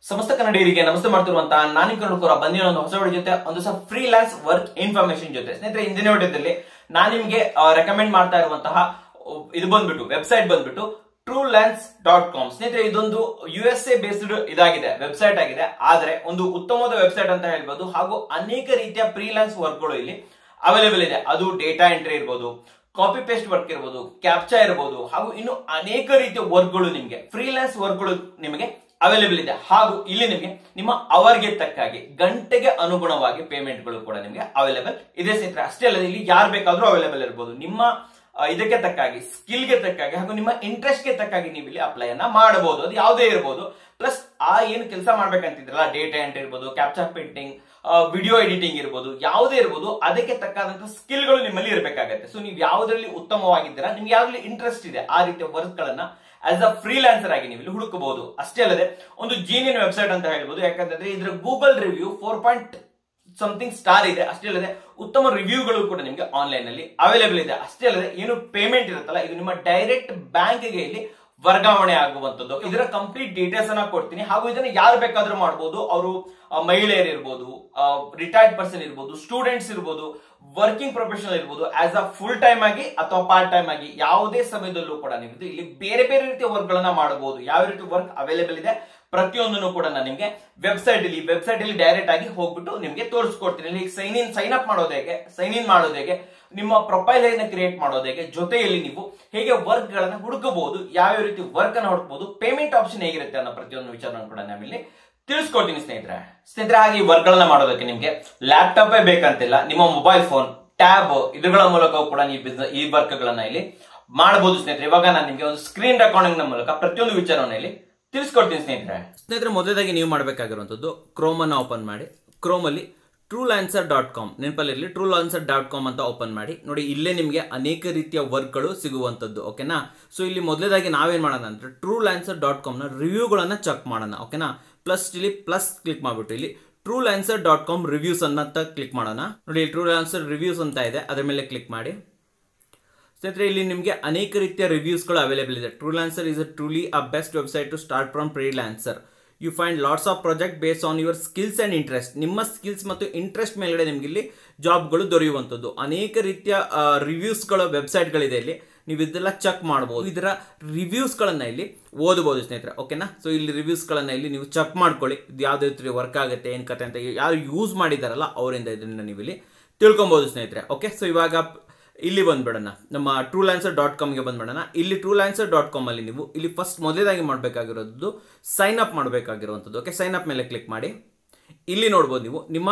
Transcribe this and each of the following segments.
ಸಮಸ್ತ ಕನ್ನಡಿಗರಿಗೆ ನಮಸ್ತೆ ಮಾಡ್ತಿರುವಂತಹ ನಾನು ಕನ್ನಡಕರ ಬಂದಿರೋ ಒಂದು ಹೊಸ ವಿಡಿಯೋ ಜೊತೆ ಒಂದು ಸಹ ಫ್ರೀಲಾನ್ಸ್ ವರ್ಕ್ ಇನ್ಫಾರ್ಮೇಶನ್ ಜೊತೆ ಸ್ನೇಹಿತರೆ ಇಂದಿನ ವಿಡಿಯೋದಲ್ಲಿ ನಾನು ನಿಮ್ಗೆ ರೆಕಮೆಂಡ್ ಮಾಡ್ತಾ ಇರುವಂತಹ ಅಹ್, ಇದು ಬಂದ್ಬಿಟ್ಟು ವೆಬ್ಸೈಟ್ ಬಂದ್ಬಿಟ್ಟು ಟ್ರೂ ಲ್ಯಾನ್ಸ್ ಡಾಟ್ ಕಾಮ್ ಸ್ನೇಹಿತರೆ ಇದೊಂದು ಯು ಎಸ್ ಎ ಬೇಸ್ಡ್ ಇದಾಗಿದೆ ವೆಬ್ಸೈಟ್ ಆಗಿದೆ ಆದ್ರೆ ಒಂದು ಉತ್ತಮವಾದ ವೆಬ್ಸೈಟ್ ಅಂತ ಹೇಳ್ಬೋದು ಹಾಗೂ ಅನೇಕ ರೀತಿಯ ಫ್ರೀಲಾನ್ಸ್ ವರ್ಕ್ಗಳು ಇಲ್ಲಿ ಅವೈಲೇಬಲ್ ಇದೆ ಅದು ಡೇಟಾ ಎಂಟ್ರಿ ಇರ್ಬೋದು ಕಾಪಿ ಪೇಸ್ಟ್ ವರ್ಕ್ ಇರ್ಬೋದು ಕ್ಯಾಪ್ಚಾ ಇರ್ಬೋದು ಹಾಗೂ ಇನ್ನು ಅನೇಕ ರೀತಿಯ ವರ್ಕ್ಗಳು ನಿಮಗೆ ಫ್ರೀಲಾನ್ಸ್ ವರ್ಕ್ಗಳು ನಿಮಗೆ ಅವೈಲೇಬಲ್ ಇದೆ ಹಾಗೂ ಇಲ್ಲಿ ನಿಮಗೆ ನಿಮ್ಮ ಅವರ್ಗೆ ತಕ್ಕಾಗಿ ಗಂಟೆಗೆ ಅನುಗುಣವಾಗಿ ಪೇಮೆಂಟ್ಗಳು ಕೂಡ ನಿಮಗೆ ಅವೈಲೇಬಲ್ ಇದೆ ಸ್ನೇಹಿತರೆ ಅಷ್ಟೇ ಅಲ್ಲದೆ ಇಲ್ಲಿ ಯಾರು ಬೇಕಾದ್ರೂ ಅವೈಲೇಬಲ್ ಇರ್ಬೋದು ನಿಮ್ಮ ಆ, ಇದಕ್ಕೆ ತಕ್ಕಾಗಿ ಸ್ಕಿಲ್ಗೆ ತಕ್ಕಾಗಿ ಹಾಗೂ ನಿಮ್ಮ ಇಂಟ್ರೆಸ್ಟ್ಗೆ ತಕ್ಕಾಗಿ ನೀವು ಇಲ್ಲಿ ಅಪ್ಲೈ ಅನ್ನ ಮಾಡಬಹುದು ಅದು ಯಾವುದೇ ಇರ್ಬೋದು ಪ್ಲಸ್ ಆ ಏನು ಕೆಲಸ ಮಾಡ್ಬೇಕಂತಿದ್ರಲ್ಲ ಡೇಟಾ ಎಂಟ್ರಿ ಇರ್ಬೋದು ಕ್ಯಾಪ್ಚರ್ ಪೇಂಟಿಂಗ್ ವಿಡಿಯೋ ಎಡಿಟಿಂಗ್ ಇರ್ಬೋದು ಯಾವುದೇ ಇರ್ಬೋದು ಅದಕ್ಕೆ ತಕ್ಕಾದಂತಹ ಸ್ಕಿಲ್ಗಳು ನಿಮ್ಮಲ್ಲಿ ಇರಬೇಕಾಗತ್ತೆ ಸೊ ನೀವು ಯಾವ್ದ್ರಲ್ಲಿ ಉತ್ತಮವಾಗಿದ್ದೀರಾ ನಿಮ್ಗೆ ಯಾವ್ದ್ರಲ್ಲಿ ಇಂಟ್ರೆಸ್ಟ್ ಇದೆ ಆ ರೀತಿಯ ವರ್ಕ್ ಗಳನ್ನ ಆಸ್ ಅ ಫ್ರೀಲಾನ್ಸರ್ ಆಗಿ ನೀವು ಇಲ್ಲಿ ಹುಡುಕಬಹುದು ಅಷ್ಟೇ ಅಲ್ಲದೆ ಒಂದು ಜೀನಿಯನ್ ವೆಬ್ಸೈಟ್ ಅಂತ ಹೇಳ್ಬೋದು ಯಾಕಂತಂದ್ರೆ ಇದ್ರ Google review four point something star ಇದೆ ಅಷ್ಟೇ ಅಲ್ಲದೆ ಉತ್ತಮ ರಿವ್ಯೂಗಳು ಕೂಡ ನಿಮಗೆ ಆನ್ಲೈನ್ ಅಲ್ಲಿ ಅವೈಲೇಬಲ್ ಇದೆ ಅಷ್ಟೇ ಅಲ್ಲದೆ ಏನು ಪೇಮೆಂಟ್ ಇರುತ್ತಲ್ಲ ಇದು ನಿಮ್ಮ ಡೈರೆಕ್ಟ್ ಬ್ಯಾಂಕ್ಗೆ ಇಲ್ಲಿ ವರ್ಗಾವಣೆ ಆಗುವಂತದ್ದು ಇದರ ಕಂಪ್ಲೀಟ್ ಡೀಟೇಲ್ಸ್ ಅನ್ನ ಕೊಡ್ತೀನಿ ಹಾಗೂ ಇದನ್ನ ಯಾರು ಬೇಕಾದ್ರೂ ಮಾಡಬಹುದು ಅವರು ಮಹಿಳೆಯರು ಇರ್ಬೋದು ರಿಟೈರ್ಡ್ ಪರ್ಸನ್ ಇರ್ಬೋದು ಸ್ಟೂಡೆಂಟ್ಸ್ ಇರ್ಬೋದು ವರ್ಕಿಂಗ್ ಪ್ರೊಫೆಷನಲ್ ಇರ್ಬೋದು ಆಸ್ ಅ ಫುಲ್ ಟೈಮ್ ಆಗಿ ಅಥವಾ ಪಾರ್ಟ್ ಟೈಮ್ ಆಗಿ ಯಾವುದೇ ಸಮಯದಲ್ಲೂ ಕೂಡ ನೀವು ಇದು ಇಲ್ಲಿ ಬೇರೆ ಬೇರೆ ರೀತಿಯ ವರ್ಕ್ ಗಳನ್ನ ಮಾಡಬಹುದು ಯಾವ ರೀತಿ ವರ್ಕ್ ಅವೈಲೇಬಲ್ ಇದೆ ಪ್ರತಿಯೊಂದನ್ನು ಕೂಡ ನಾನು ನಿಮಗೆ ವೆಬ್ಸೈಟ್ ಇಲ್ಲಿ ವೆಬ್ಸೈಟ್ ಅಲ್ಲಿ ಡೈರೆಕ್ಟ್ ಆಗಿ ಹೋಗ್ಬಿಟ್ಟು ನಿಮಗೆ ತೋರಿಸ್ಕೊಡ್ತೀನಿ ಇಲ್ಲಿ ಸೈನ್ ಇನ್ ಸೈನ್ ಅಪ್ ಮಾಡೋದು ಹೇಗೆ ಸೈನ್ ಇನ್ ಮಾಡೋದು ಹೇಗೆ ನಿಮ್ಮ ಪ್ರೊಫೈಲ್ ಅನ್ನ ಕ್ರಿಯೇಟ್ ಮಾಡೋದು ಹೇಗೆ ಜೊತೆಯಲ್ಲಿ ನೀವು ಹೇಗೆ ವರ್ಕ್ ಗಳನ್ನ ಹುಡುಕಬಹುದು ಯಾವ ರೀತಿ ವರ್ಕ್ ಅನ್ನ ಹುಡುಕಬಹುದು ಪೇಮೆಂಟ್ ಆಪ್ಷನ್ ಹೇಗಿರುತ್ತೆ ಅನ್ನೋ ಪ್ರತಿಯೊಂದು ವಿಚಾರವನ್ನು ಕೂಡ ನಾವಿಲ್ಲಿ ತಿಳಿಸ್ಕೊಡ್ತೀನಿ ಸ್ನೇಹಿತರೆ ಸ್ನೇಹಿತರೆ ಹಾಗೆ ಈ ವರ್ಕ್ ಗಳನ್ನ ಮಾಡೋದಕ್ಕೆ ನಿಮ್ಗೆ ಲ್ಯಾಪ್ಟಾಪೇ ಬೇಕಂತಿಲ್ಲ ನಿಮ್ಮ ಮೊಬೈಲ್ ಫೋನ್ ಟ್ಯಾಬ್ ಇದುಗಳ ಮೂಲಕವೂ ಕೂಡ ನೀವು business- ಈ ವರ್ಕ್ ಗಳನ್ನ ಇಲ್ಲಿ ಮಾಡಬಹುದು ಸ್ನೇಹಿತರೆ ಇವಾಗ ನಾನು ನಿಮ್ಗೆ ಒಂದು ಸ್ಕ್ರೀನ್ ರೆಕಾರ್ಡಿಂಗ್ ನ ಮೂಲಕ ಪ್ರತಿಯೊಂದು ವಿಚಾರವನ್ನು ಇಲ್ಲಿ ತಿಳಿಸ್ಕೊಡ್ತೀನಿ ಸ್ನೇಹಿತರೆ ಸ್ನೇಹಿತರೆ ಮೊದಲದಾಗಿ ನೀವು ಮಾಡಬೇಕಾಗಿರುವಂತದ್ದು ಕ್ರೋಮ್ ಅನ್ನ ಓಪನ್ ಮಾಡಿ ಕ್ರೋಮ್ ಅಲ್ಲಿ ಟ್ರೂ ಲಾನ್ಸರ್ ಡಾಟ್ ಕಾಮ್ ನೆನಪಲ್ಲಿರಲಿ ಟ್ರೂ ಲಾನ್ಸರ್ ಡಾಟ್ ಕಾಮ್ ಅಂತ ಓಪನ್ ಮಾಡಿ ನೋಡಿ ಇಲ್ಲೇ ನಿಮಗೆ ಅನೇಕ ರೀತಿಯ ವರ್ಕ್ಗಳು ಸಿಗುವಂಥದ್ದು ಓಕೆನಾ ಸೊ ಇಲ್ಲಿ ಮೊದಲೇದಾಗಿ ನಾವೇನ್ ಮಾಡೋಣ ಅಂದ್ರೆ ಟ್ರೂ ಲಾನ್ಸರ್ ಡಾಟ್ ಕಾಮ್ನ ರಿವ್ಯೂಗಳನ್ನ ಚೆಕ್ ಮಾಡೋಣ ಓಕೆನಾ ಪ್ಲಸ್ ಇಲ್ಲಿ ಪ್ಲಸ್ ಕ್ಲಿಕ್ ಮಾಡ್ಬಿಟ್ಟು ಇಲ್ಲಿ Truelancer dot com reviews ಅಂತ ಕ್ಲಿಕ್ ಮಾಡೋಣ ನೋಡಿ ಟ್ರೂ ಲ್ಯಾನ್ಸರ್ ರಿವ್ಯೂಸ್ ಅಂತ ಇದೆ ಅದರ ಮೇಲೆ ಕ್ಲಿಕ್ ಮಾಡಿ ಸ್ನೇಹಿತರೆ ಇಲ್ಲಿ ನಿಮಗೆ ಅನೇಕ ರೀತಿಯ ರಿವ್ಯೂಸ್ಗಳು ಅವೈಲೇಬಲ್ ಇದೆ Truelancer is a truly a best website to start from freelancer you find lots of project base on your skills and interest ನಿಮ್ಮ ಸ್ಕಿಲ್ಸ್ ಮತ್ತು ಇಂಟ್ರೆಸ್ಟ್ ಮೇಲ್ಗಡೆ ನಿಮಗೆ ಇಲ್ಲಿ ಜಾಬ್ಗಳು ದೊರೆಯುವಂಥದ್ದು ಅನೇಕ ರೀತಿಯ ರಿವ್ಯೂಸ್ಗಳ ವೆಬ್ಸೈಟ್ಗಳಿದೆ ಇಲ್ಲಿ ನೀವು ಇದೆಲ್ಲ ಚೆಕ್ ಮಾಡ್ಬೋದು ಇದರ ರಿವ್ಯೂಸ್ಗಳನ್ನು ಇಲ್ಲಿ ಓದಬಹುದು ಸ್ನೇಹಿತರೆ ಓಕೆನಾ ಸೊ ಇಲ್ಲಿ ರಿವ್ಯೂಸ್ಗಳನ್ನು ಇಲ್ಲಿ ನೀವು ಚೆಕ್ ಮಾಡ್ಕೊಳ್ಳಿ ಇದು ಯಾವುದೇ ರೀತಿ ವರ್ಕ್ ಆಗುತ್ತೆ ಏನು ಕತೆ ಅಂತ ಯಾರು ಯೂಸ್ ಮಾಡಿದಾರಲ್ಲ ಅವರಿಂದ ಇದನ್ನು ನೀವು ಇಲ್ಲಿ ತಿಳ್ಕೊಬೋದು ಸ್ನೇಹಿತರೆ ಓಕೆ ಸೊ ಇವಾಗ ಇಲ್ಲಿ ಬಂದ್ಬಿಡೋಣ ನಮ್ಮ ಟ್ರೂ ಲ್ಯಾನ್ಸರ್ ಡಾಟ್ ಕಾಮ್ಗೆ ಬಂದ್ಬಿಡೋಣ ಇಲ್ಲಿ ಟ್ರೂ ಲ್ಯಾನ್ಸರ್ ಡಾಟ್ ಕಾಮ್ ಅಲ್ಲಿ ನೀವು ಇಲ್ಲಿ ಫಸ್ಟ್ ಮೊದಲೇದಾಗಿ ಮಾಡಬೇಕಾಗಿರೋದು ಸೈನ್ ಅಪ್ ಮಾಡಬೇಕಾಗಿರುವಂಥದ್ದು ಓಕೆ ಸೈನ್ ಅಪ್ ಮೇಲೆ ಕ್ಲಿಕ್ ಮಾಡಿ ಇಲ್ಲಿ ನೋಡ್ಬೋದು ನೀವು ನಿಮ್ಮ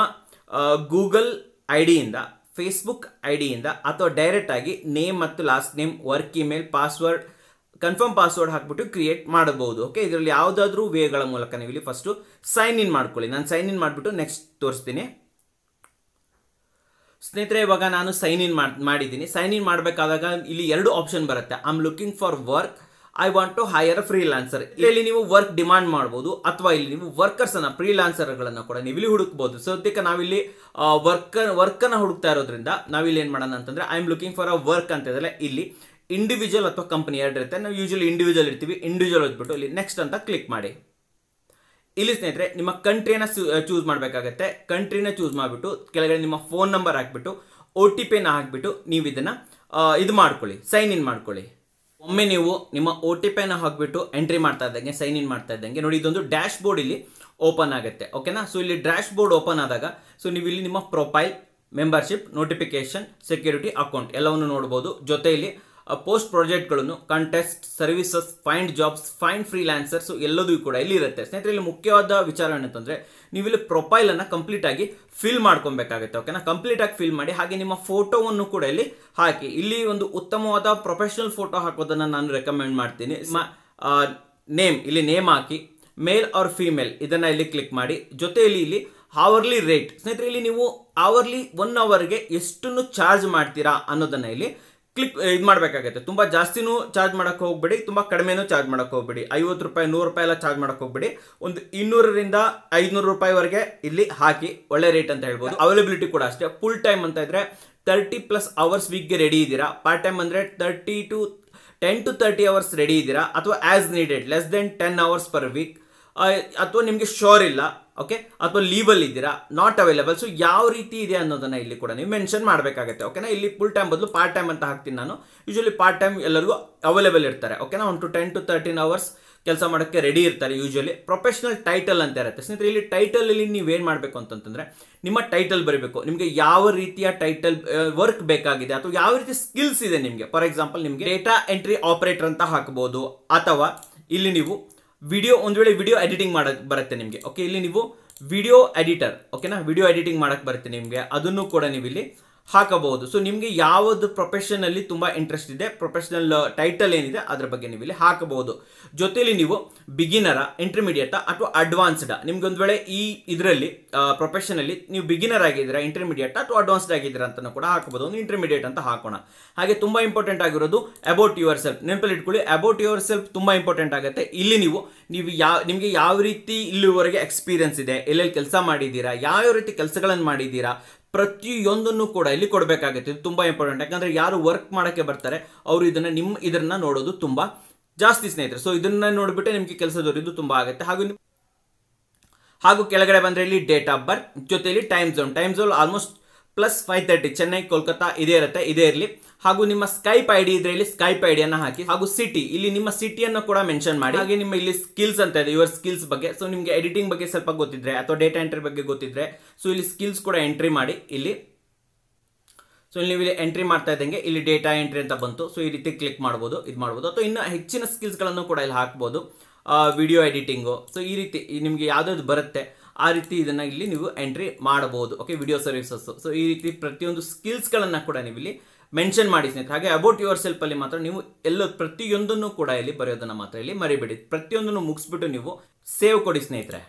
ಗೂಗಲ್ ಐ ಡಿಯಿಂದ ಫೇಸ್ಬುಕ್ ಐ ಡಿಯಿಂದ ಅಥವಾ ಡೈರೆಕ್ಟ್ ಆಗಿ ನೇಮ್ ಮತ್ತು last name work email password confirm password ಹಾಕ್ಬಿಟ್ಟು ಕ್ರಿಯೇಟ್ ಮಾಡಬಹುದು ಓಕೆ ಇದರಲ್ಲಿ ಯಾವುದಾದ್ರೂ ವೇಗಳ ಮೂಲಕ ನೀವು ಇಲ್ಲಿ ಫಸ್ಟು ಸೈನ್ ಇನ್ ಮಾಡ್ಕೊಳ್ಳಿ ನಾನು ಸೈನ್ ಇನ್ ಮಾಡಿಬಿಟ್ಟು ನೆಕ್ಸ್ಟ್ ತೋರಿಸ್ತೀನಿ ಸ್ನೇಹಿತರೆ ಇವಾಗ ನಾನು ಸೈನ್ ಇನ್ ಮಾಡಿದ್ದೀನಿ ಸೈನ್ ಇನ್ ಮಾಡಬೇಕಾದಾಗ ಇಲ್ಲಿ ಎರಡು ಆಪ್ಷನ್ ಬರುತ್ತೆ I am looking for work I want to hire freelancer ಇಲ್ಲಿ ನೀವು ವರ್ಕ್ ಡಿಮಾಂಡ್ ಮಾಡಬಹುದು ಅಥವಾ ಇಲ್ಲಿ ನೀವು ವರ್ಕರ್ಸ್ ಅನ್ನ ಫ್ರೀ ಗಳನ್ನ ಕೂಡ ನೀವು ಇಲ್ಲಿ ಹುಡುಕಬಹುದು ಸದ್ಯಕ್ಕೆ ನಾವಿಲ್ಲಿ ವರ್ಕ್ ವರ್ಕ್ ಅನ್ನ ಹುಡುಕ್ತಾ ಇರೋದ್ರಿಂದ ನಾವಿಲ್ಲಿ ಏನ್ ಮಾಡೋಣ ಅಂತಂದ್ರೆ I am looking for a work ಅಂತ ಇದ್ರೆ ಇಲ್ಲಿ ಇಂಡಿವಿಜುವಲ್ ಅಥವಾ ಕಂಪನಿ ಎರಡು ಇರುತ್ತೆ ನಾವು ಯೂಶಲಿ ಇಂಡಿವಿಜುವಲ್ ಇರ್ತೀವಿ ಇಂಡಿವಿಜುವಲ್ ಓದ್ಬಿಟ್ಟು ಇಲ್ಲಿ ನೆಕ್ಸ್ಟ್ ಅಂತ ಕ್ಲಿಕ್ ಮಾಡಿ ಇಲ್ಲಿ ಸ್ನೇಹಿತರೆ ನಿಮ್ಮ ಕಂಟ್ರಿನ ಚೂಸ್ ಮಾಡಬೇಕಾಗತ್ತೆ ಕಂಟ್ರಿನ ಚೂಸ್ ಮಾಡಿಬಿಟ್ಟು ಕೆಳಗಡೆ ನಿಮ್ಮ ಫೋನ್ ನಂಬರ್ ಹಾಕ್ಬಿಟ್ಟು ಒ ಟಿ ಪಿನ ಹಾಕ್ಬಿಟ್ಟು ನೀವು ಇದನ್ನ ಆ, ಇದು ಮಾಡ್ಕೊಳ್ಳಿ ಸೈನ್ ಇನ್ ಮಾಡ್ಕೊಳ್ಳಿ ಒಮ್ಮೆ ನೀವು ನಿಮ್ಮ ಒ ಟಿ ಪಿನ ಹಾಕ್ಬಿಟ್ಟು ಎಂಟ್ರಿ ಮಾಡ್ತಾ ಇದ್ದಂಗೆ ಸೈನ್ ಇನ್ ಮಾಡ್ತಾ ಇದ್ದಂಗೆ ನೋಡಿ ಇದೊಂದು ಡ್ಯಾಶ್ ಬೋರ್ಡ್ ಇಲ್ಲಿ ಓಪನ್ ಆಗುತ್ತೆ ಓಕೆನಾ ಸೊ ಇಲ್ಲಿ ಡ್ಯಾಶ್ ಬೋರ್ಡ್ ಓಪನ್ ಆದಾಗ ಸೊ ನೀವು ಇಲ್ಲಿ ನಿಮ್ಮ profile membership notification security account ಎಲ್ಲವನ್ನು ನೋಡಬಹುದು ಜೊತೆಯಲ್ಲಿ ಪೋಸ್ಟ್ ಪ್ರಾಜೆಕ್ಟ್ಗಳನ್ನು contest services find jobs find freelancers ಎಲ್ಲದೂ ಕೂಡ ಇಲ್ಲಿ ಇರುತ್ತೆ ಸ್ನೇಹಿತರೆ ಇಲ್ಲಿ ಮುಖ್ಯವಾದ ವಿಚಾರ ಏನಂತಂದ್ರೆ ನೀವು ಇಲ್ಲಿ ಪ್ರೊಫೈಲ್ ಅನ್ನ ಕಂಪ್ಲೀಟ್ ಆಗಿ ಫಿಲ್ ಮಾಡ್ಕೊಬೇಕಾಗುತ್ತೆ ಓಕೆನಾ ಕಂಪ್ಲೀಟ್ ಆಗಿ ಫಿಲ್ ಮಾಡಿ ಹಾಗೆ ನಿಮ್ಮ ಫೋಟೋವನ್ನು ಕೂಡ ಇಲ್ಲಿ ಹಾಕಿ ಇಲ್ಲಿ ಒಂದು ಉತ್ತಮವಾದ ಪ್ರೊಫೆಷನಲ್ ಫೋಟೋ ಹಾಕೋದನ್ನ ನಾನು ರೆಕಮೆಂಡ್ ಮಾಡ್ತೀನಿ ನಿಮ್ಮ ನೇಮ್ ಇಲ್ಲಿ ನೇಮ್ ಹಾಕಿ ಮೇಲ್ ಆರ್ ಫಿಮೇಲ್ ಇದನ್ನ ಇಲ್ಲಿ ಕ್ಲಿಕ್ ಮಾಡಿ ಜೊತೆಯಲ್ಲಿ ಇಲ್ಲಿ ಅವರ್ಲಿ ರೇಟ್ ಸ್ನೇಹಿತರೆ ಇಲ್ಲಿ ನೀವು ಅವರ್ಲಿ ಒನ್ ಅವರ್ಗೆ ಎಷ್ಟನ್ನು ಚಾರ್ಜ್ ಮಾಡ್ತೀರಾ ಅನ್ನೋದನ್ನ ಇಲ್ಲಿ ಕ್ಲಿಕ್ ಇದು ಮಾಡಬೇಕಾಗುತ್ತೆ ತುಂಬ ಜಾಸ್ತಿನೂ ಚಾರ್ಜ್ ಮಾಡಕ್ಕೆ ಹೋಗ್ಬೇಡಿ ತುಂಬ ಕಡಿಮೆನೂ ಚಾರ್ಜ್ ಮಾಡಕ್ಕೆ ಹೋಗ್ಬೇಡಿ ಐವತ್ತು ರೂಪಾಯಿ ನೂರು ರೂಪಾಯಿ ಎಲ್ಲ ಚಾರ್ಜ್ ಮಾಡಕ್ಕೆ ಹೋಗ್ಬೇಡಿ ಒಂದು ಇನ್ನೂರರಿಂದ ಐದುನೂರು ರೂಪಾಯಿವರೆಗೆ ಇಲ್ಲಿ ಹಾಕಿ ಒಳ್ಳೆ ರೇಟ್ ಅಂತ ಹೇಳ್ಬೋದು ಅವೈಲಬಿಲಿಟಿ ಕೂಡ ಅಷ್ಟೇ ಫುಲ್ ಟೈಮ್ ಅಂತ ಇದ್ರೆ ತರ್ಟಿ ಪ್ಲಸ್ ಅವರ್ಸ್ ವೀಕ್ಗೆ ರೆಡಿ ಇದ್ದೀರಾ ಪಾರ್ಟ್ ಟೈಮ್ ಅಂದರೆ thirty to ten to thirty hours ready ಇದ್ದೀರಾ ಅಥವಾ as needed less than ten hours per week ಅಥವಾ ನಿಮಗೆ ಶೋರ್ ಇಲ್ಲ ಓಕೆ ಅಥವಾ ಲೀವಲ್ ಇದ್ದೀರಾ ನಾಟ್ ಅವೈಲೇಬಲ್ ಸೊ ಯಾವ ರೀತಿ ಇದೆ ಅನ್ನೋದನ್ನ ಇಲ್ಲಿ ಕೂಡ ನೀವು ಮೆನ್ಷನ್ ಮಾಡಬೇಕಾಗುತ್ತೆ ಓಕೆನಾ ಇಲ್ಲಿ ಫುಲ್ ಟೈಮ್ ಬದಲು ಪಾರ್ಟ್ ಟೈಮ್ ಅಂತ ಹಾಕ್ತೀನಿ ನಾನು ಯೂಶಲಿ ಪಾರ್ಟ್ ಟೈಮ್ ಎಲ್ಲರಿಗೂ ಅವೈಲೇಬಲ್ ಇರ್ತಾರೆ ಓಕೆನಾ one to ten to thirteen hours ಕೆಲಸ ಮಾಡೋಕ್ಕೆ ರೆಡಿ ಇರ್ತಾರೆ ಯೂಶಲಿ ಪ್ರೊಫೆಷನಲ್ ಟೈಟಲ್ ಅಂತ ಇರುತ್ತೆ ಸ್ನೇಹಿತರೆ ಇಲ್ಲಿ ಟೈಟಲ್ ಅಲ್ಲಿ ನೀವೇನು ಮಾಡಬೇಕು ಅಂತಂತಂದ್ರೆ ನಿಮ್ಮ ಟೈಟಲ್ ಬರೀಬೇಕು ನಿಮಗೆ ಯಾವ ರೀತಿಯ ಟೈಟಲ್ ವರ್ಕ್ ಬೇಕಾಗಿದೆ ಅಥವಾ ಯಾವ ರೀತಿ ಸ್ಕಿಲ್ಸ್ ಇದೆ ನಿಮಗೆ ಫಾರ್ ಎಕ್ಸಾಂಪಲ್ ನಿಮಗೆ ಡೇಟಾ ಎಂಟ್ರಿ ಆಪರೇಟರ್ ಅಂತ ಹಾಕಬಹುದು ಅಥವಾ ಇಲ್ಲಿ ನೀವು ವಿಡಿಯೋ ಒಂದು ವೇಳೆ ವಿಡಿಯೋ ಎಡಿಟಿಂಗ್ ಮಾಡಕ್ ಬರುತ್ತೆ ನಿಮಗೆ ಓಕೆ ಇಲ್ಲಿ ನೀವು ವಿಡಿಯೋ ಎಡಿಟರ್ ಓಕೆನಾ ವಿಡಿಯೋ ಎಡಿಟಿಂಗ್ ಮಾಡಕ್ ಬರುತ್ತೆ ನಿಮಗೆ ಅದನ್ನು ಕೂಡ ನೀವು ಇಲ್ಲಿ ಹಾಕಬಹುದು ಸೊ ನಿಮಗೆ ಯಾವುದು ಪ್ರೊಫೆಷನ್ ಅಲ್ಲಿ ತುಂಬಾ ಇಂಟ್ರೆಸ್ಟ್ ಇದೆ ಪ್ರೊಫೆಷನಲ್ ಟೈಟಲ್ ಏನಿದೆ ಅದ್ರ ಬಗ್ಗೆ ನೀವು ಇಲ್ಲಿ ಹಾಕಬಹುದು ಜೊತೆಲಿ ನೀವು ಬಿಗಿನರ ಇಂಟರ್ಮೀಡಿಯೇಟ್ ಅಥವಾ ಅಡ್ವಾನ್ಸ್ಡ್ ನಿಮ್ಗೆ ಒಂದು ವೇಳೆ ಈ ಇದರಲ್ಲಿ ಪ್ರೊಫೆಷನ್ ಅಲ್ಲಿ ನೀವು ಬಿಗಿನರ್ ಆಗಿದ್ದೀರಾ ಇಂಟರ್ಮೀಡಿಯೇಟ್ ಅಥವಾ ಅಡ್ವಾನ್ಸ್ಡ್ ಆಗಿದ್ದೀರಾ ಅಂತ ಕೂಡ ಹಾಕಬಹುದು ಒಂದು ಇಂಟರ್ಮೀಡಿಯೇಟ್ ಅಂತ ಹಾಕೋಣ ಹಾಗೆ ತುಂಬಾ ಇಂಪಾರ್ಟೆಂಟ್ ಆಗಿರೋದು ಅಬೌಟ್ ಯುವರ್ ಸೆಲ್ಫ್ ನೆನಪಲ್ಲಿ ಇಟ್ಕೊಳ್ಳಿ ಅಬೌಟ್ ಯುವರ್ ಸೆಲ್ಫ್ ತುಂಬಾ ಇಂಪಾರ್ಟೆಂಟ್ ಆಗುತ್ತೆ ಇಲ್ಲಿ ನೀವು ನೀವು ಯಾವ ನಿಮಗೆ ಯಾವ ರೀತಿ ಇಲ್ಲಿವರೆಗೆ ಎಕ್ಸ್ಪೀರಿಯನ್ಸ್ ಇದೆ ಎಲ್ಲೆಲ್ಲಿ ಕೆಲಸ ಮಾಡಿದ್ದೀರಾ ಯಾವ ರೀತಿ ಕೆಲಸಗಳನ್ನು ಮಾಡಿದ್ದೀರಾ ಪ್ರತಿಯೊಂದನ್ನು ಕೂಡ ಇಲ್ಲಿ ಕೊಡಬೇಕಾಗುತ್ತೆ ಇದು ತುಂಬಾ ಇಂಪಾರ್ಟೆಂಟ್ ಯಾಕಂದ್ರೆ ಯಾರು ವರ್ಕ್ ಮಾಡಕ್ಕೆ ಬರ್ತಾರೆ ಅವರು ಇದನ್ನ ನಿಮ್ಮ ಇದನ್ನ ನೋಡೋದು ತುಂಬಾ ಜಾಸ್ತಿ ಸ್ನೇಹಿತರೆ ಸೊ ಇದನ್ನ ನೋಡ್ಬಿಟ್ಟೆ ನಿಮಗೆ ಕೆಲಸ ದೊರೆಯೋದು ತುಂಬಾ ಆಗುತ್ತೆ ಹಾಗೂ ನಿಮ್- ಹಾಗೂ ಕೆಳಗಡೆ ಬಂದ್ರೆ ಇಲ್ಲಿ ಡೇಟ್ ಆಫ್ ಬರ್ತ್ ಜೊತೆಲಿ time zone time zone almost plus five thirty Chennai Kolkata ಇದೇ ಇರುತ್ತೆ ಇದೇ ಇರಲಿ ಹಾಗೂ ನಿಮ್ಮ ಸ್ಕೈಪ್ ಐ ಡಿ ಇದ್ರೆ ಇಲ್ಲಿ ಸ್ಕೈಪ್ ಐ ಡಿಯನ್ನು ಹಾಕಿ ಹಾಗೂ ಸಿಟಿ ಇಲ್ಲಿ ನಿಮ್ಮ ಸಿಟಿಯನ್ನು ಕೂಡ ಮೆನ್ಷನ್ ಮಾಡಿ ಹಾಗೆ ನಿಮ್ಮ ಇಲ್ಲಿ ಸ್ಕಿಲ್ಸ್ ಅಂತ ಇದೆ ಯುವರ್ ಸ್ಕಿಲ್ಸ್ ಬಗ್ಗೆ ಸೊ ನಿಮಗೆ ಎಡಿಟಿಂಗ್ ಬಗ್ಗೆ ಸ್ವಲ್ಪ ಗೊತ್ತಿದ್ರೆ ಅಥವಾ ಡೇಟಾ ಎಂಟ್ರಿ ಬಗ್ಗೆ ಗೊತ್ತಿದ್ರೆ ಸೊ ಇಲ್ಲಿ ಸ್ಕಿಲ್ಸ್ ಕೂಡ ಎಂಟ್ರಿ ಮಾಡಿ ಇಲ್ಲಿ ಸೊ ಇಲ್ಲಿ ನೀವು ಇಲ್ಲಿ ಎಂಟ್ರಿ ಮಾಡ್ತಾ ಇದ್ದಂಗೆ ಇಲ್ಲಿ ಡೇಟಾ ಎಂಟ್ರಿ ಅಂತ ಬಂತು ಸೊ ಈ ರೀತಿ ಕ್ಲಿಕ್ ಮಾಡ್ಬೋದು ಇದು ಮಾಡ್ಬೋದು ಅಥವಾ ಇನ್ನು ಹೆಚ್ಚಿನ ಸ್ಕಿಲ್ಸ್ಗಳನ್ನು ಕೂಡ ಇಲ್ಲಿ ಹಾಕ್ಬೋದು ವಿಡಿಯೋ ಎಡಿಟಿಂಗು ಸೊ ಈ ರೀತಿ ಈ ನಿಮಗೆ ಯಾವ್ದಾದ್ರು ಬರುತ್ತೆ ಆ ರೀತಿ ಇದನ್ನ ಇಲ್ಲಿ ನೀವು ಎಂಟ್ರಿ ಮಾಡಬಹುದು ಓಕೆ ವಿಡಿಯೋ ಸರ್ವಿಸಸ್ ಸೊ ಈ ರೀತಿ ಪ್ರತಿಯೊಂದು ಸ್ಕಿಲ್ಸ್ಗಳನ್ನ ಕೂಡ ನೀವು ಇಲ್ಲಿ ಮೆನ್ಷನ್ ಮಾಡಿ ಸ್ನೇಹಿತರೆ ಹಾಗೆ ಅಬೌಟ್ ಯುವರ್ ಸೆಲ್ಫ್ ಅಲ್ಲಿ ಮಾತ್ರ ನೀವು ಎಲ್ಲ ಪ್ರತಿಯೊಂದನ್ನು ಕೂಡ ಇಲ್ಲಿ ಬರೆಯೋದನ್ನ ಮಾತ್ರ ಇಲ್ಲಿ ಮರಿಬೇಡಿ ಪ್ರತಿಯೊಂದನ್ನು ಮುಗಿಸ್ಬಿಟ್ಟು ನೀವು ಸೇವ್ ಕೊಡಿ ಸ್ನೇಹಿತರೆ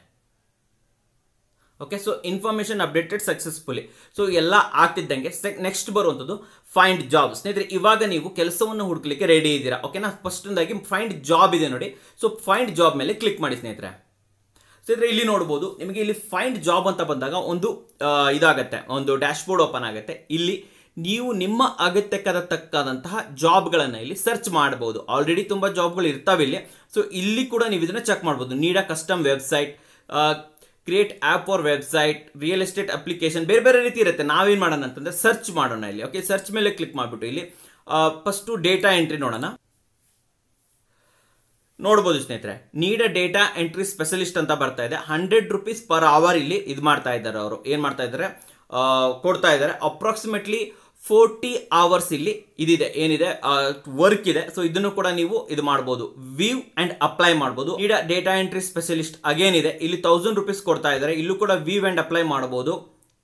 okay so information updated successfully so ಎಲ್ಲ ಆಗ್ತಿದ್ದಂಗೆ ನೆಕ್ಸ್ಟ್ ಬರುವಂಥದ್ದು ಫೈಂಡ್ ಜಾಬ್ ಸ್ನೇಹಿತರೆ ಇವಾಗ ನೀವು ಕೆಲಸವನ್ನು ಹುಡುಕ್ಲಿಕ್ಕೆ ರೆಡಿ ಇದ್ದೀರಾ ಓಕೆನಾ ಫಸ್ಟ್ ಒಂದಾಗಿ ಫೈಂಡ್ ಜಾಬ್ ಇದೆ ನೋಡಿ ಸೊ ಫೈಂಡ್ ಜಾಬ್ ಮೇಲೆ ಕ್ಲಿಕ್ ಮಾಡಿ ಸ್ನೇಹಿತರೆ ಸ್ನೇಹಿತರೆ ಇಲ್ಲಿ ನೋಡ್ಬೋದು ನಿಮಗೆ ಇಲ್ಲಿ ಫೈಂಡ್ ಜಾಬ್ ಅಂತ ಬಂದಾಗ ಒಂದು ಆ, ಇದಾಗತ್ತೆ ಒಂದು ಡ್ಯಾಶ್ ಬೋರ್ಡ್ ಓಪನ್ ಆಗುತ್ತೆ ಇಲ್ಲಿ ನೀವು ನಿಮ್ಮ ಅಗತ್ಯಕ್ಕಾದ ತಕ್ಕಾದಂತಹ ಜಾಬ್ಗಳನ್ನು ಇಲ್ಲಿ ಸರ್ಚ್ ಮಾಡಬಹುದು ಆಲ್ರೆಡಿ ತುಂಬ ಜಾಬ್ಗಳು ಇರ್ತಾವೆ ಇಲ್ಲಿ ಸೊ ಇಲ್ಲಿ ಕೂಡ ನೀವು ಇದನ್ನ ಚೆಕ್ ಮಾಡ್ಬೋದು need custom website create app or website real estate application ಬೇರೆ ಬೇರೆ ರೀತಿ ಇರುತ್ತೆ ನಾವೇನು ಮಾಡೋಣ ಅಂತಂದ್ರೆ ಸರ್ಚ್ ಮಾಡೋಣ ಇಲ್ಲಿ ಓಕೆ ಸರ್ಚ್ ಮೇಲೆ ಕ್ಲಿಕ್ ಮಾಡಿಬಿಟ್ಟು ಇಲ್ಲಿ ಫಸ್ಟು ಡೇಟಾ ಎಂಟ್ರಿ ನೋಡೋಣ ನೋಡ್ಬೋದು ಸ್ನೇಹಿತರೆ ನೀಡ ಡೇಟಾ ಎಂಟ್ರಿ ಸ್ಪೆಷಲಿಸ್ಟ್ ಅಂತ ಬರ್ತಾ ಇದೆ ಹಂಡ್ರೆಡ್ ರುಪೀಸ್ ಪರ್ ಅವರ್ ಇಲ್ಲಿ ಇದು ಮಾಡ್ತಾ ಇದ್ದಾರೆ ಅವರು ಏನು ಮಾಡ್ತಾ ಇದ್ದಾರೆ ಆ, ಕೊಡ್ತಾ ಇದ್ದಾರೆ ಅಪ್ರಾಕ್ಸಿಮೇಟ್ಲಿ ಫೋರ್ಟಿ ಅವರ್ಸ್ ಇಲ್ಲಿ ಇದಿದೆ ಏನಿದೆ ವರ್ಕ್ ಇದೆ ಸೊ ಇದನ್ನು ಕೂಡ ನೀವು ಇದು ಮಾಡ್ಬೋದು ವ್ಯೂ ಅಂಡ್ ಅಪ್ಲೈ ಮಾಡ್ಬೋದು ನೀಡ ಡೇಟಾ ಎಂಟ್ರಿ ಸ್ಪೆಷಲಿಸ್ಟ್ ಅಗೇನ್ ಇದೆ ಇಲ್ಲಿ ತೌಸಂಡ್ ರುಪೀಸ್ ಕೊಡ್ತಾ ಇದ್ದಾರೆ ಇಲ್ಲೂ ಕೂಡ ವ್ಯೂ ಅಂಡ್ ಅಪ್ಲೈ ಮಾಡಬಹುದು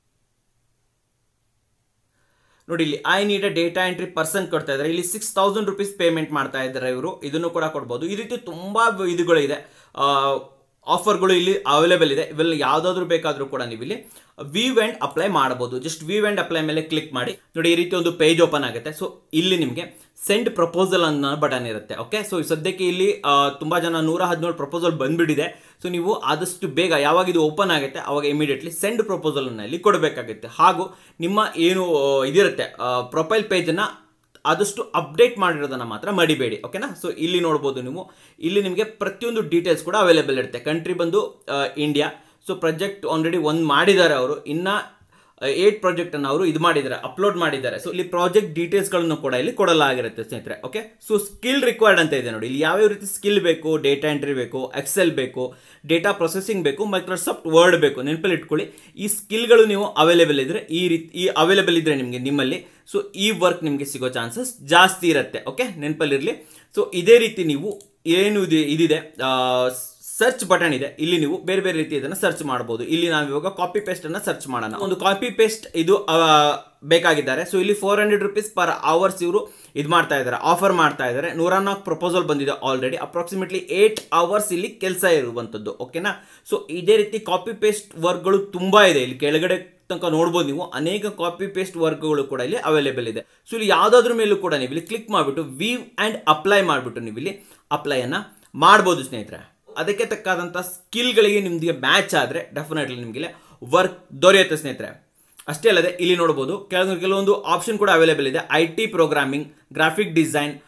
ನೋಡಿ ಇಲ್ಲಿ I need a data entry person ಕೊಡ್ತಾ ಇದ್ದಾರೆ ಇಲ್ಲಿ ಸಿಕ್ಸ್ ತೌಸಂಡ್ ರುಪೀಸ್ ಪೇಮೆಂಟ್ ಮಾಡ್ತಾ ಇದ್ದಾರೆ ಇವರು ಇದನ್ನು ಕೂಡ ಕೊಡ್ಬೋದು ಈ ರೀತಿ ತುಂಬಾ ಇದುಗಳು ಇದೆ ಆಫರ್ಗಳು ಇಲ್ಲಿ ಅವೈಲೇಬಲ್ ಇದೆ ಇವೆಲ್ಲ ಯಾವ್ದಾದ್ರು ಬೇಕಾದ್ರೂ ಕೂಡ ನೀವು ಇಲ್ಲಿ ವ್ಯೂ ಅಂಡ್ ಅಪ್ಲೈ ಮಾಡಬಹುದು ಜಸ್ಟ್ ವ್ಯೂ ಅಂಡ್ ಅಪ್ಲೈ ಮೇಲೆ ಕ್ಲಿಕ್ ಮಾಡಿ ನೋಡಿ ಈ ರೀತಿ ಒಂದು ಪೇಜ್ ಓಪನ್ ಆಗುತ್ತೆ ಸೊ ಇಲ್ಲಿ ನಿಮಗೆ ಸೆಂಡ್ ಪ್ರಪೋಸಲ್ ಅನ್ನೋ ಬಟನ್ ಇರುತ್ತೆ ಓಕೆ ಸೊ ಸದ್ಯಕ್ಕೆ ಇಲ್ಲಿ ಆ, ತುಂಬಾ ಜನ ನೂರ ಹದಿನೇಳು ಪ್ರಪೋಸಲ್ ಬಂದ್ಬಿಟ್ಟಿದೆ ಸೊ ನೀವು ಆದಷ್ಟು ಬೇಗ ಯಾವಾಗ ಇದು ಓಪನ್ ಆಗುತ್ತೆ ಅವಾಗ ಇಮಿಡಿಯೇಟ್ಲಿ ಸೆಂಡ್ ಪ್ರಪೋಸಲ್ ಅನ್ನ ಇಲ್ಲಿ ಕೊಡಬೇಕಾಗುತ್ತೆ ಹಾಗೂ ನಿಮ್ಮ ಏನು ಆ, ಇದಿರುತ್ತೆ ಪ್ರೊಫೈಲ್ ಪೇಜನ್ನ ಆದಷ್ಟು ಅಪ್ಡೇಟ್ ಮಾಡಿರೋದನ್ನ ಮಾತ್ರ ಮಡಿಬೇಡಿ ಓಕೆನಾ ಸೊ ಇಲ್ಲಿ ನೋಡ್ಬೋದು ನೀವು ಇಲ್ಲಿ ನಿಮಗೆ ಪ್ರತಿಯೊಂದು ಡೀಟೇಲ್ಸ್ ಕೂಡ ಅವೈಲೇಬಲ್ ಇರುತ್ತೆ ಕಂಟ್ರಿ ಬಂದು ಇಂಡಿಯಾ ಸೊ ಪ್ರಾಜೆಕ್ಟ್ ಆಲ್ರೆಡಿ ಒಂದು ಮಾಡಿದ್ದಾರೆ ಅವರು ಇನ್ನ ಏಟ್ ಪ್ರಾಜೆಕ್ಟ್ ಅನ್ನು ಅವರು ಇದು ಮಾಡಿದ್ದಾರೆ ಅಪ್ಲೋಡ್ ಮಾಡಿದ್ದಾರೆ ಸೊ ಇಲ್ಲಿ ಪ್ರಾಜೆಕ್ಟ್ ಡೀಟೇಲ್ಸ್ ಗಳನ್ನು ಕೂಡ ಇಲ್ಲಿ ಕೊಡಲಾಗಿರುತ್ತೆ ಸ್ನೇಹಿತರೆ ಓಕೆ ಸೊ ಸ್ಕಿಲ್ ರಿಕ್ವೈರ್ಡ್ ಅಂತ ಇದೆ ನೋಡಿ ಇಲ್ಲಿ ಯಾವ್ಯಾವ ರೀತಿ ಸ್ಕಿಲ್ ಬೇಕು ಡೇಟಾ ಎಂಟ್ರಿ ಬೇಕು ಎಕ್ಸೆಲ್ ಬೇಕು ಡೇಟಾ ಪ್ರೊಸೆಸಿಂಗ್ ಬೇಕು ಮೈಕ್ರೋಸಾಫ್ಟ್ ವರ್ಡ್ ಬೇಕು ನೆನಪಲ್ಲಿ ಇಟ್ಕೊಳ್ಳಿ ಈ ಸ್ಕಿಲ್ಗಳು ನೀವು ಅವೈಲೇಬಲ್ ಇದ್ರೆ ಈ ರೀತಿ ಈ ಅವೈಲೇಬಲ್ ಇದ್ರೆ ನಿಮಗೆ ನಿಮ್ಮಲ್ಲಿ ಸೊ ಈ ವರ್ಕ್ ನಿಮಗೆ ಸಿಗೋ ಚಾನ್ಸಸ್ ಜಾಸ್ತಿ ಇರುತ್ತೆ ಓಕೆ ನೆನಪಲ್ಲಿರಲಿ ಸೊ ಇದೇ ರೀತಿ ನೀವು ಏನು ಇದೆ ಇದಿದೆ ಸರ್ಚ್ ಬಟನ್ ಇದೆ ಇಲ್ಲಿ ನೀವು ಬೇರೆ ಬೇರೆ ರೀತಿ ಇದನ್ನ ಸರ್ಚ್ ಮಾಡಬಹುದು ಇಲ್ಲಿ ನಾವು ಇವಾಗ ಕಾಪಿ ಪೇಸ್ಟ್ ಅನ್ನ ಸರ್ಚ್ ಮಾಡೋಣ ಒಂದು ಕಾಪಿ ಪೇಸ್ಟ್ ಇದು ಆ, ಬೇಕಾಗಿದ್ದಾರೆ ಸೊ ಇಲ್ಲಿ four hundred rupees per hours ಇವರು ಇದು ಮಾಡ್ತಾ ಇದ್ದಾರೆ ಆಫರ್ ಮಾಡ್ತಾ ಇದ್ದಾರೆ ನೂರ ನಾಲ್ಕು ಪ್ರಪೋಸಲ್ ಬಂದಿದೆ ಆಲ್ರೆಡಿ ಅಪ್ರಾಕ್ಸಿಮೇಟ್ಲಿ ಏಟ್ ಅವರ್ಸ್ ಇಲ್ಲಿ ಕೆಲಸ ಇರುವಂಥದ್ದು ಓಕೆನಾ ಸೊ ಇದೇ ರೀತಿ ಕಾಪಿ ಪೇಸ್ಟ್ ವರ್ಕ್ಗಳು ತುಂಬಾ ಇದೆ ಇಲ್ಲಿ ಕೆಳಗಡೆ ತನಕ ನೋಡ್ಬೋದು ನೀವು ಅನೇಕ ಕಾಪಿ ಪೇಸ್ಟ್ ವರ್ಕ್ಗಳು ಕೂಡ ಇಲ್ಲಿ ಅವೈಲೇಬಲ್ ಇದೆ ಸೊ ಇಲ್ಲಿ ಯಾವ್ದಾದ್ರ ಮೇಲೂ ಕೂಡ ನೀವು ಇಲ್ಲಿ ಕ್ಲಿಕ್ ಮಾಡಿಬಿಟ್ಟು ವೀವ್ ಅಂಡ್ ಅಪ್ಲೈ ಮಾಡಿಬಿಟ್ಟು ನೀವು ಇಲ್ಲಿ ಅಪ್ಲೈ ಅನ್ನ ಮಾಡ್ಬೋದು ಸ್ನೇಹಿತರೆ ಅದಕ್ಕೆ ತಕ್ಕಾದಂಥ ಸ್ಕಿಲ್ಗಳಿಗೆ ನಿಮ್ಗೆ ಮ್ಯಾಚ್ ಆದರೆ ಡೆಫಿನೆಟ್ಲಿ ನಿಮಗೆ ವರ್ಕ್ ದೊರೆಯುತ್ತೆ ಸ್ನೇಹಿತರೆ ಅಷ್ಟೇ ಅಲ್ಲದೆ ಇಲ್ಲಿ ನೋಡ್ಬೋದು ಕೆಲವೊಂದು ಕೆಲವೊಂದು ಆಪ್ಷನ್ ಕೂಡ ಅವೈಲೇಬಲ್ ಇದೆ I T programming graphic design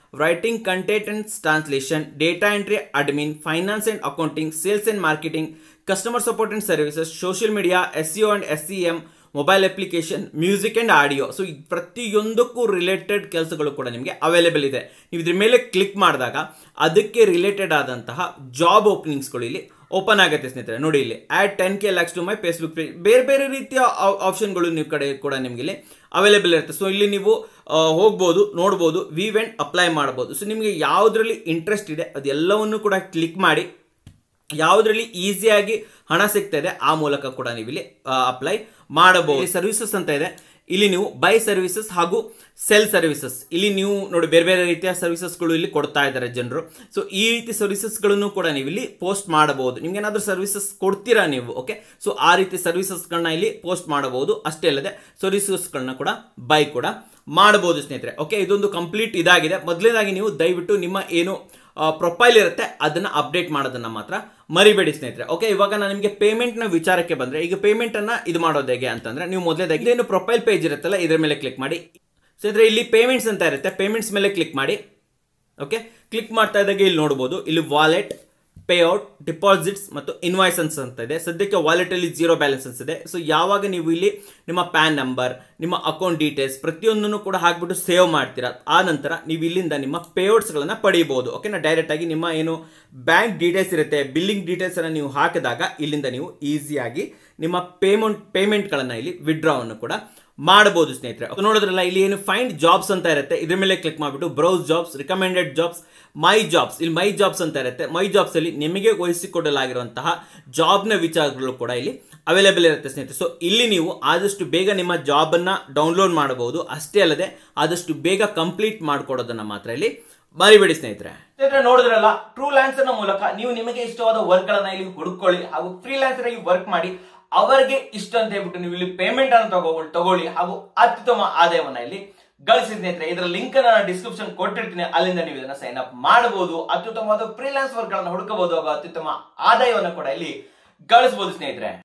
writing content and translation data entry admin finance and accounting sales and marketing customer support and services social media S C and S C M mobile application music and audio so ಪ್ರತಿಯೊಂದಕ್ಕೂ related ಕೆಲಸಗಳು ಕೂಡ ನಿಮಗೆ available ಇದೆ ನೀವು ಇದ್ರ ಮೇಲೆ click ಮಾಡಿದಾಗ ಅದಕ್ಕೆ ರಿಲೇಟೆಡ್ ಆದಂತಹ ಜಾಬ್ ಓಪನಿಂಗ್ಸ್ಗಳು ಇಲ್ಲಿ ಓಪನ್ ಆಗುತ್ತೆ ಸ್ನೇಹಿತರೆ ನೋಡಿ ಇಲ್ಲಿ add ten K likes to my Facebook page ಬೇರೆ ಬೇರೆ ರೀತಿಯ ಆಪ್ಷನ್ಗಳು ನಿಮ್ಮ ಕಡೆ ಕೂಡ ನಿಮಗೆ ಇಲ್ಲಿ ಅವೈಲೇಬಲ್ ಇರುತ್ತೆ ಸೊ ಇಲ್ಲಿ ನೀವು ಆ, ಹೋಗ್ಬೋದು ನೋಡ್ಬೋದು ವಿವೆಂಟ್ ಅಪ್ಲೈ ಮಾಡ್ಬೋದು ಸೊ ನಿಮಗೆ ಯಾವುದರಲ್ಲಿ ಇಂಟ್ರೆಸ್ಟ್ ಇದೆ ಅದೆಲ್ಲವನ್ನು ಕೂಡ ಕ್ಲಿಕ್ ಮಾಡಿ ಯಾವುದರಲ್ಲಿ ಈಸಿಯಾಗಿ ಹಣ ಸಿಗ್ತಾ ಇದೆ ಆ ಮೂಲಕ ಕೂಡ ನೀವು ಇಲ್ಲಿ ಅಪ್ಲೈ ಮಾಡಬಹುದು ಸರ್ವಿಸಸ್ ಅಂತ ಇದೆ ಇಲ್ಲಿ ನೀವು ಬೈ ಸರ್ವಿಸಸ್ ಹಾಗೂ ಸೆಲ್ ಸರ್ವಿಸಸ್ ಇಲ್ಲಿ ನೀವು ನೋಡಿ ಬೇರೆ ಬೇರೆ ರೀತಿಯ ಸರ್ವಿಸಸ್ಗಳು ಇಲ್ಲಿ ಕೊಡ್ತಾ ಇದ್ದಾರೆ ಜನರು ಸೊ ಈ ರೀತಿ ಸರ್ವಿಸಸ್ಗಳನ್ನು ಕೂಡ ನೀವು ಇಲ್ಲಿ ಪೋಸ್ಟ್ ಮಾಡಬಹುದು ನಿಮ್ಗೆ ಏನಾದರೂ ಸರ್ವಿಸಸ್ ಕೊಡ್ತೀರಾ ನೀವು ಓಕೆ ಸೊ ಆ ರೀತಿ ಸರ್ವಿಸಸ್ಗಳನ್ನ ಇಲ್ಲಿ ಪೋಸ್ಟ್ ಮಾಡಬಹುದು ಅಷ್ಟೇ ಅಲ್ಲದೆ ಸರ್ವಿಸಸ್ಗಳನ್ನ ಕೂಡ ಬೈ ಕೂಡ ಮಾಡಬಹುದು ಸ್ನೇಹಿತರೆ ಓಕೆ ಇದೊಂದು ಕಂಪ್ಲೀಟ್ ಇದಾಗಿದೆ ಮೊದಲನೇದಾಗಿ ನೀವು ದಯವಿಟ್ಟು ನಿಮ್ಮ ಏನು ಪ್ರೊಫೈಲ್ ಇರುತ್ತೆ ಅದನ್ನ ಅಪ್ಡೇಟ್ ಮಾಡೋದನ್ನ ಮಾತ್ರ ಮರಿಬೇಡಿ ಸ್ನೇಹಿತರೆ ಓಕೆ ಇವಾಗ ನಾನು ನಿಮಗೆ ಪೇಮೆಂಟ್ ನ ವಿಚಾರಕ್ಕೆ ಬಂದ್ರೆ ಈಗ ಪೇಮೆಂಟ್ ಅನ್ನ ಇದು ಮಾಡೋದು ಹೇಗೆ ಅಂತಂದ್ರೆ ನೀವು ಮೊದಲೇದಾಗಿ ಏನು ಪ್ರೊಫೈಲ್ ಪೇಜ್ ಇರುತ್ತಲ್ಲ ಇದ್ರ ಮೇಲೆ ಕ್ಲಿಕ್ ಮಾಡಿ ಸ್ನೇಹಿತರೆ ಇಲ್ಲಿ ಪೇಮೆಂಟ್ಸ್ ಅಂತ ಇರುತ್ತೆ ಪೇಮೆಂಟ್ಸ್ ಮೇಲೆ ಕ್ಲಿಕ್ ಮಾಡಿ ಓಕೆ ಕ್ಲಿಕ್ ಮಾಡ್ತಾ ಇದ್ದಾಗ ಇಲ್ಲಿ ನೋಡ್ಬೋದು ಇಲ್ಲಿ ವಾಲೆಟ್ ಪೇಔಟ್ ಡಿಪಾಸಿಟ್ಸ್ ಮತ್ತು ಇನ್ವಾಯ್ಸನ್ಸ್ ಅಂತ ಇದೆ ಸದ್ಯಕ್ಕೆ ವಾಲೆಟ್ ಅಲ್ಲಿ ಜೀರೋ ಬ್ಯಾಲೆನ್ಸಸ್ ಇದೆ ಸೊ ಯಾವಾಗ ನೀವು ಇಲ್ಲಿ ನಿಮ್ಮ ಪ್ಯಾನ್ ನಂಬರ್ ನಿಮ್ಮ ಅಕೌಂಟ್ ಡೀಟೇಲ್ಸ್ ಪ್ರತಿಯೊಂದನ್ನು ಕೂಡ ಹಾಕ್ಬಿಟ್ಟು ಸೇವ್ ಮಾಡ್ತೀರಾ ಆ ನಂತರ ನೀವು ಇಲ್ಲಿಂದ ನಿಮ್ಮ ಪೇಔಟ್ಸ್ಗಳನ್ನ ಪಡೆಯಬಹುದು ಓಕೆನಾ ಡೈರೆಕ್ಟ್ ಆಗಿ ನಿಮ್ಮ ಏನು ಬ್ಯಾಂಕ್ ಡೀಟೇಲ್ಸ್ ಇರುತ್ತೆ ಬಿಲ್ಲಿಂಗ್ ಡೀಟೇಲ್ಸ್ ಅನ್ನ ನೀವು ಹಾಕಿದಾಗ ಇಲ್ಲಿಂದ ನೀವು ಈಸಿಯಾಗಿ ನಿಮ್ಮ ಪೇಮೆಂಟ್ ಪೇಮೆಂಟ್ಗಳನ್ನ ಇಲ್ಲಿ ವಿಡ್ರಾವನ್ನು ಕೂಡ ಮಾಡಬಹುದು ಸ್ನೇಹಿತರೆ Okay, ನೋಡಿದ್ರಲ್ಲ ಇಲ್ಲಿ ಏನು ಫೈಂಡ್ ಜಾಬ್ಸ್ ಅಂತ ಇರುತ್ತೆ ಇದ್ರ ಮೇಲೆ ಕ್ಲಿಕ್ ಮಾಡಿಬಿಟ್ಟು browse jobs recommended jobs my jobs ಇಲ್ಲಿ ಮೈ ಜಾಬ್ಸ್ ಅಂತ ಇರುತ್ತೆ ಮೈ ಜಾಬ್ಸ್ ಅಲ್ಲಿ ನಿಮಗೆ ವಹಿಸಿಕೊಡಲಾಗಿರುವಂತಹ ಜಾಬ್ನ ವಿಚಾರಗಳು ಕೂಡ ಇಲ್ಲಿ ಅವೈಲೇಬಲ್ ಇರುತ್ತೆ ಸ್ನೇಹಿತರೆ ಸೊ ಇಲ್ಲಿ ನೀವು ಆದಷ್ಟು ಬೇಗ ನಿಮ್ಮ ಜಾಬ್ ಅನ್ನ ಡೌನ್ಲೋಡ್ ಮಾಡಬಹುದು ಅಷ್ಟೇ ಅಲ್ಲದೆ ಆದಷ್ಟು ಬೇಗ ಕಂಪ್ಲೀಟ್ ಮಾಡ್ಕೊಡೋದನ್ನ ಮಾತ್ರ ಇಲ್ಲಿ ಮರಿಬೇಡಿ ಸ್ನೇಹಿತರೆ ಸ್ನೇಹಿತರೆ ನೋಡಿದ್ರಲ್ಲ ಟ್ರೂ ಲ್ಯಾನ್ಸರ್ ಮೂಲಕ ನೀವು ನಿಮಗೆ ಇಷ್ಟವಾದ ವರ್ಕ್ ಗಳನ್ನ ಇಲ್ಲಿ ಹುಡುಕೊಳ್ಳಿ ಹಾಗೂ ಫ್ರೀಲಾನ್ಸರ್ ಆಗಿ ವರ್ಕ್ ಮಾಡಿ ಅವರಿಗೆ ಇಷ್ಟ ಅಂತ ಹೇಳ್ಬಿಟ್ಟು ನೀವು ಇಲ್ಲಿ ಪೇಮೆಂಟ್ ಅನ್ನು ತಗೋ ತಗೊಳ್ಳಿ ಹಾಗೂ ಅತ್ಯುತ್ತಮ ಆದಾಯವನ್ನ ಇಲ್ಲಿ ಗಳಿಸಿ ಸ್ನೇಹಿತರೆ ಇದರ ಲಿಂಕ್ ಅನ್ನ ನಾನು ಡಿಸ್ಕ್ರಿಪ್ಷನ್ ಕೊಟ್ಟಿರ್ತೀನಿ ಅಲ್ಲಿಂದ ನೀವು ಇದನ್ನ ಸೈನ್ ಅಪ್ ಮಾಡಬಹುದು ಅತ್ಯುತ್ತಮವಾದ ಫ್ರೀಲಾನ್ಸ್ ವರ್ಕ್ ಗಳನ್ನ ಹುಡುಕಬಹುದು ಹಾಗೂ ಅತ್ಯುತ್ತಮ ಆದಾಯವನ್ನು ಕೂಡ ಇಲ್ಲಿ ಗಳಿಸಬಹುದು ಸ್ನೇಹಿತರೆ